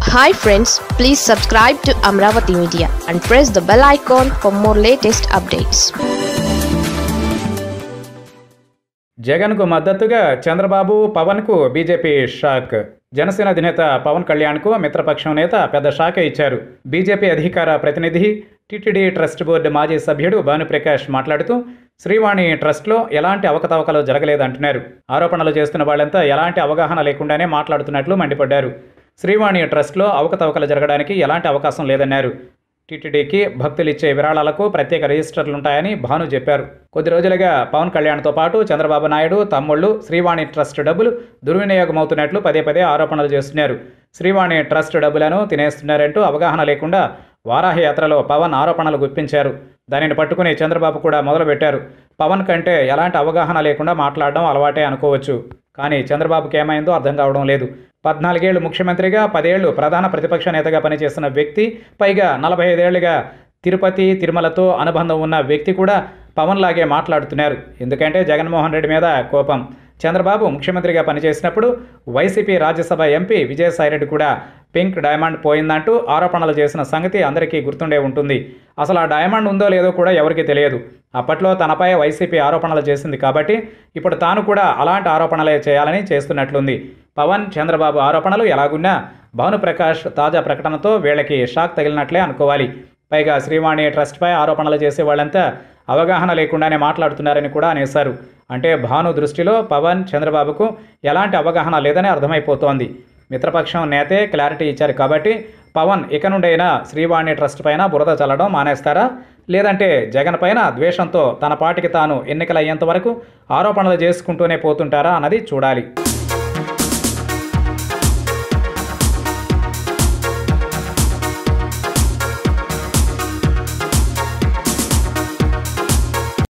hi friends please subscribe to Amaravati media and press the bell icon for more latest updates జగన్కు మద్దతుగా చంద్రబాబు పవన్కు BJP shock Janasena అధినేత పవన్ కళ్యాణ్కు మిత్రపక్షం నేత పెద్ద షాక్ ఇచ్చారు బీజేపీ అధికార ప్రతినిధి టిటిడి ట్రస్ట్ బోర్డు మాజీ సభ్యుడు భానుప్రకాష్ మాట్లాడుతూ శ్రీవాణి ట్రస్ట్లో ఎలాంటి అవకతవకలు జరగలేదంటున్నారు ఆరోపణలు చేస్తున్న వాళ్ళంతా ఎలాంటి అవగాహన లేకుండానే మాట్లాడుతున్నట్లు మండిపడ్డారు శ్రీవాణి ట్రస్ట్లో అవకతవకలు జరగడానికి ఎలాంటి అవకాశం లేదన్నారు టీటీడీకి భక్తులు ఇచ్చే విరాళాలకు ప్రత్యేక రిజిస్టర్లు ఉంటాయని భాను చెప్పారు కొద్ది రోజులుగా పవన్ కళ్యాణ్తో పాటు చంద్రబాబు నాయుడు తమ్ముళ్ళు శ్రీవాణి ట్రస్ట్ డబ్బులు దుర్వినియోగమవుతున్నట్లు పదే పదే ఆరోపణలు చేస్తున్నారు శ్రీవాణి ట్రస్ట్ డబ్బులను తినేస్తున్నారంటూ అవగాహన లేకుండా వారాహ యాత్రలో పవన్ ఆరోపణలు గుప్పించారు దానిని పట్టుకుని చంద్రబాబు కూడా మొదలుపెట్టారు పవన్ కంటే ఎలాంటి అవగాహన లేకుండా మాట్లాడడం అలవాటే అనుకోవచ్చు కానీ చంద్రబాబుకి ఏమైందో అర్థం కావడం లేదు పద్నాలుగేళ్లు ముఖ్యమంత్రిగా పదేళ్లు ప్రధాన ప్రతిపక్ష నేతగా పనిచేసిన వ్యక్తి పైగా నలభై ఐదేళ్లుగా తిరుపతి తిరుమలతో అనుబంధం ఉన్న వ్యక్తి కూడా పవన్ లాగే మాట్లాడుతున్నారు ఎందుకంటే జగన్మోహన్ రెడ్డి మీద కోపం చంద్రబాబు ముఖ్యమంత్రిగా పనిచేసినప్పుడు వైసీపీ రాజ్యసభ ఎంపీ విజయసాయిరెడ్డి కూడా పింక్ డైమండ్ పోయిందంటూ ఆరోపణలు చేసిన సంగతి అందరికీ గుర్తుండే ఉంటుంది అసలు ఆ డైమండ్ ఉందో లేదో కూడా ఎవరికీ తెలియదు అప్పట్లో తనపై వైసీపీ ఆరోపణలు చేసింది కాబట్టి ఇప్పుడు తాను కూడా అలాంటి ఆరోపణలే చేయాలని చేస్తున్నట్లుంది పవన్ చంద్రబాబు ఆరోపణలు ఎలాగున్నా భానుప్రకాష్ తాజా ప్రకటనతో వీళ్ళకి షాక్ తగిలినట్లే అనుకోవాలి పైగా శ్రీవాణి ట్రస్ట్పై ఆరోపణలు చేసే వాళ్ళంతా అవగాహన లేకుండానే మాట్లాడుతున్నారని కూడా అనేశారు అంటే భాను దృష్టిలో పవన్ చంద్రబాబుకు ఎలాంటి అవగాహన లేదని అర్థమైపోతోంది మిత్రపక్షం నేతే క్లారిటీ ఇచ్చారు కాబట్టి పవన్ ఇక నుండైనా శ్రీవాణి ట్రస్ట్ పైన బురద చల్లడం మానేస్తారా లేదంటే జగన్ పైన ద్వేషంతో తన పాటికి తాను ఎన్నికలయ్యేంత వరకు ఆరోపణలు చేసుకుంటూనే పోతుంటారా అన్నది చూడాలి